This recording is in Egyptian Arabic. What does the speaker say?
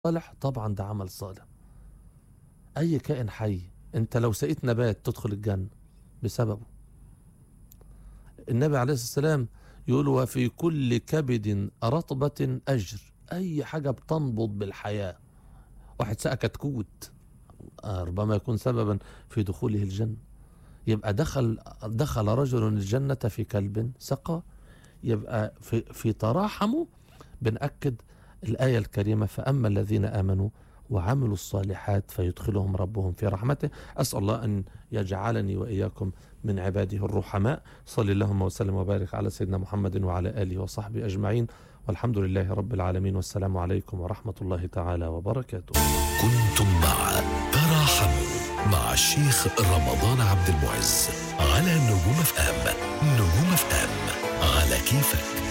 صالح طبعا ده عمل صالح اي كائن حي انت لو سقيت نبات تدخل الجنة بسببه النبي عليه الصلاة والسلام يقول وفي كل كبد رطبة أجر أي حاجة بتنبض بالحياة واحد سقى كتكوت آه، ربما يكون سببا في دخوله الجنة يبقى دخل دخل رجل الجنة في كلب سقى يبقى في, في تراحمه بنأكد الآية الكريمة فأما الذين آمنوا وعملوا الصالحات فيدخلهم ربهم في رحمته أسأل الله أن يجعلني وإياكم من عباده الرحماء صل اللهم وسلم وبارك على سيدنا محمد وعلى آله وصحبه أجمعين والحمد لله رب العالمين والسلام عليكم ورحمة الله تعالى وبركاته كنتم مع تراحموا مع الشيخ رمضان عبد المعز على نجوم اف ام نجوم اف ام على كيفك